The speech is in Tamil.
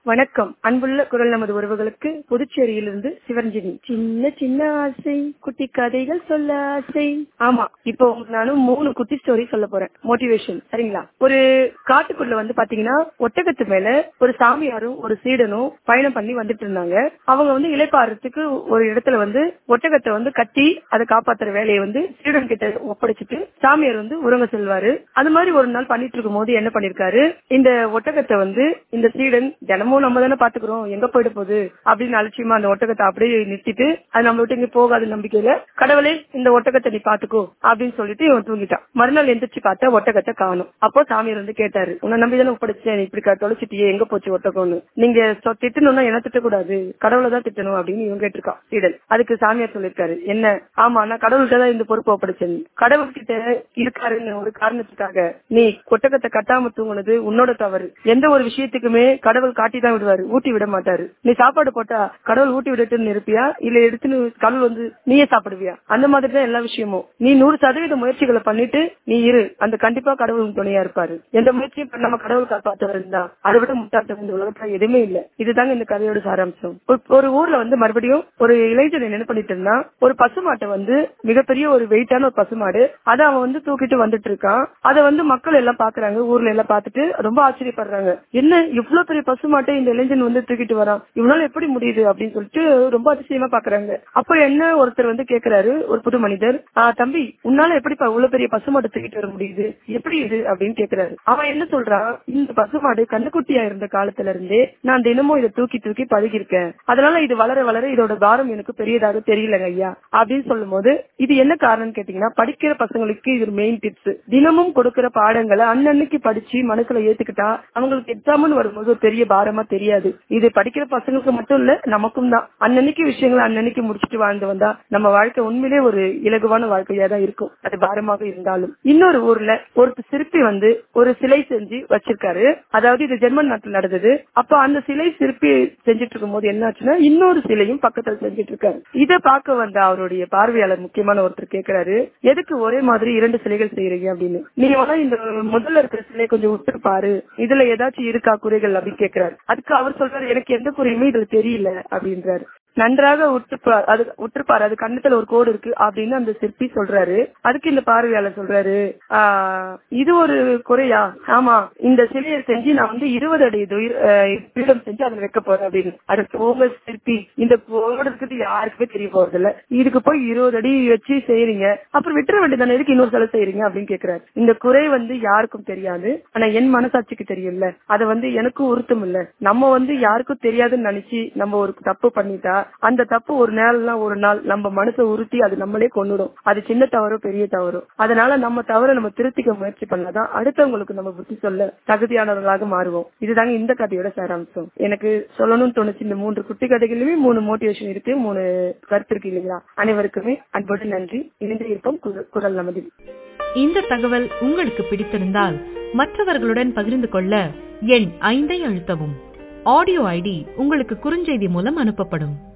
வணக்கம் அன்புள்ள குரல் நமது உறவுகளுக்கு புதுச்சேரியிலிருந்து சிவரஞ்சனி சின்ன சின்ன ஆசை குட்டி கதைகள் சொல்ல ஆசை ஆமா இப்போ உங்களுக்கு நானும் மூணு குட்டி ஸ்டோரி சொல்ல போறேன் மோட்டிவேஷன் சரிங்களா ஒரு காட்டுக்குள்ள வந்து பாத்தீங்கன்னா ஒட்டகத்து மேல ஒரு சாமியாரும் ஒரு சீடனும் பயணம் பண்ணி வந்துட்டு இருந்தாங்க அவங்க வந்து இலைப்பாறதுக்கு ஒரு இடத்துல வந்து ஒட்டகத்தை வந்து கட்டி அதை காப்பாத்துற வேலையை வந்து சீடன் கிட்ட ஒப்படைச்சிட்டு சாமியார் வந்து உறங்க செல்வாரு அது மாதிரி ஒரு நாள் பண்ணிட்டு இருக்கும் போது என்ன பண்ணிருக்காரு இந்த ஒட்டகத்தை வந்து இந்த சீடன் தினமும் நம்ம தானே பாத்துக்கிறோம் எங்க போயிட போகுது அப்படின்னு அலட்சியமா அந்த ஒட்டகத்தை அப்படியே நிறுத்திட்டு அது நம்ம விட்டு இங்க போகாத நம்பிக்கையில கடவுளே இந்த ஒட்டகத்தை நீ பாத்துக்கோ அப்படின்னு சொல்லிட்டு இவன் தூங்கிட்டான் மறுநாள் எந்திரிச்சு பார்த்தா ஒட்டகத்தை காணும் அப்போ சாமியார் வந்து கேட்டாரு உன்னை நம்பி தானே ஒப்படைச்சேன் இப்படி க- தொலைச்சிட்டியே எங்க போச்சு ஒட்டகம்னு நீங்க சொ- திட்டணும்னா என்ன திட்டக்கூடாது கடவுளை தான் திட்டணும் அப்படின்னு இவன் கேட்டிருக்கான் சீடன் அதுக்கு சாமியார் சொல்லிருக்காரு என்ன ஆமா நான் கடவுள்கிட்ட தான் இந்த பொறுப்பு ஒப்படைச்சேன் கடவுள்கிட்ட இருக்காருன்னு ஒரு காரணத்துக்காக நீ ஒட்டகத்தை கட்டாம தூங்குனது உன்னோட தவறு எந்த ஒரு விஷயத்துக்குமே கடவுள் காட்டி தான் விடுவாரு ஊட்டி விட மாட்டாரு நீ சாப்பாடு போட்டா கடவுள் ஊட்டி விடட்டுன்னு இருப்பியா இல்ல எடுத்துன்னு கடவுள் வந்து நீயே சாப்பிடுவியா அந்த மாதிரி தான் எல்லா விஷயமும் நீ நூறு சதவீத முயற்சிகளை பண்ணிட்டு நீ இரு அந்த கண்டிப்பா கடவுள் உன் துணையா இருப்பாரு எந்த முயற்சியும் பண்ணாம கடவுள் காப்பாற்ற இருந்தா அதை விட முட்டாட்டம் இந்த உலகத்துல எதுவுமே இல்ல இதுதாங்க இந்த கதையோட சாராம்சம் ஒரு- ஒரு ஊர்ல வந்து மறுபடியும் ஒரு இளைஞன் என்ன பண்ணிட்டு இருந்தான் ஒரு பசுமாட்டை வந்து மிகப்பெரிய ஒரு வெயிட்டான ஒரு பசுமாடு அதை அவன் வந்து தூக்கிட்டு வந்துட்டு இருக்கான் அதை வந்து மக்கள் எல்லாம் பாக்குறாங்க ஊர்ல எல்லாம் பார்த்துட்டு ரொம்ப ஆச்சரியப்படுறாங்க என்ன இவ்வளவு பெரிய பசுமாட்டை இந்த இளைஞன் வந்து தூக்கிட்டு வரான் இவனால எப்படி முடியுது அப்படின்னு சொல்லிட்டு ரொம்ப அதிசயமா பாக்குறாங்க அப்ப என்ன ஒருத்தர் வந்து கேக்குறாரு ஒரு புது மனிதர் "ஆ, தம்பி உன்னால எப்படிப்பா இவ்வளவு பெரிய பசுமாட்டை தூக்கிட்டு வர முடியுது எப்படி இது அப்படின்னு கேக்குறாரு அவன் என்ன சொல்றான் இந்த பசுமாடு கண்ணுக்குட்டியா இருந்த காலத்துல இருந்தே நான் தினமும் இதை தூக்கி தூக்கி பழகிருக்கேன் அதனால இது வளர வளர இதோட பாரம் எனக்கு பெரியதாக தெரியலங்க ஐயா அப்படின்னு சொல்லும் போது இது என்ன காரணம் கேட்டீங்கன்னா படிக்கிற பசங்களுக்கு இது மெயின் டிப்ஸ் தினமும் கொடுக்கிற பாடங்களை அன்னன்னைக்கு படிச்சு மனசுல ஏத்துக்கிட்டா அவங்களுக்கு எக்ஸாம்னு வரும்போது ஒரு பெரிய பாரமா தெரியாது இது படிக்கிற பசங்களுக்கு மட்டும் இல்ல நமக்கும் தான் அன்னன்னைக்கு விஷயங்களை அன்னன்னைக்கு முடிச்சுட்டு வாழ்ந்து வந்தா நம்ம வாழ்க்கை உண்மையிலே ஒரு இலகுவான வாழ்க்கையா தான் இருக்கும் அது பாரமாக இருந்தாலும் இன்னொரு ஊர்ல ஒரு சிற்பி வந்து ஒரு சிலை செஞ்சு வச்சிருக்காரு அதாவது இது ஜெர்மன் நாட்டில் நடந்தது அப்ப அந்த சிலை சிற்பி செஞ்சுட்டு இருக்கும் போது என்னாச்சுன்னா இன்னொரு சிலையும் பக்கத்துல செஞ்சுட்டு இருக்காரு இத பார்க்க வந்த அவருடைய பார்வையாளர் முக்கியமான ஒருத்தர் கேக்குறாரு எதுக்கு ஒரே மாதிரி இரண்டு சிலைகள் செய்யறீங்க அப்படின்னு நீங்க வேணா இந்த முதல்ல இருக்கிற சிலையை கொஞ்சம் விட்டு பாரு இதுல ஏதாச்சும் இருக்கா குறைகள் அப்படின்னு கேக்குறாரு அதுக்கு அவர் சொல்றாரு எனக்கு எந்த குறையுமே இதுல தெரியல அப்படின்றாரு நன்றாக உற்றுப்பார் அது உற்றுப்பார் அது கண்ணத்துல ஒரு கோடு இருக்கு அப்படின்னு அந்த சிற்பி சொல்றாரு அதுக்கு இந்த பார்வையாளர் சொல்றாரு ஆஹ் இது ஒரு குறையா ஆமா இந்த சிலையை செஞ்சு நான் வந்து இருபது அடி துயிர் பீடம் செஞ்சு அதுல வைக்க போறேன் அப்படின்னு அது போங்க சிற்பி இந்த கோடு இருக்கிறது யாருக்குமே தெரிய போறது இல்ல இதுக்கு போய் இருபது அடி வச்சு செய்யறீங்க அப்புறம் விட்டுற வேண்டியதானே எதுக்கு இன்னொரு சிலை செய்யறீங்க அப்படின்னு கேக்குறாரு இந்த குறை வந்து யாருக்கும் தெரியாது ஆனா என் மனசாட்சிக்கு தெரியும்ல அது வந்து எனக்கும் உருத்தம் இல்ல நம்ம வந்து யாருக்கும் தெரியாதுன்னு நினைச்சு நம்ம ஒரு தப்பு பண்ணிட்டா அந்த தப்பு ஒரு நாள்னா ஒரு நாள் நம்ம மனசை உறுத்தி அது நம்மளே கொண்டுடும் அது சின்ன தவறோ பெரிய தவறோ அதனால நம்ம தவற நம்ம திருத்திக்க முயற்சி பண்ணாதான் அடுத்தவங்களுக்கு நம்ம புத்தி சொல்ல தகுதியானவர்களாக மாறுவோம் இதுதாங்க இந்த கதையோட சாராம்சம் எனக்கு சொல்லணும்னு தோணுச்சு இந்த மூன்று குட்டி கதைகளிலுமே மூணு மோட்டிவேஷன் இருக்கு மூணு கருத்து இருக்கு இல்லைங்களா அனைவருக்குமே அன்போடு நன்றி இணைந்து இருப்போம் குரல் குரல் நமது இந்த தகவல் உங்களுக்கு பிடித்திருந்தால் மற்றவர்களுடன் பகிர்ந்து கொள்ள எண் ஐந்தை அழுத்தவும் ஆடியோ ஐடி உங்களுக்கு குறுஞ்செய்தி மூலம் அனுப்பப்படும்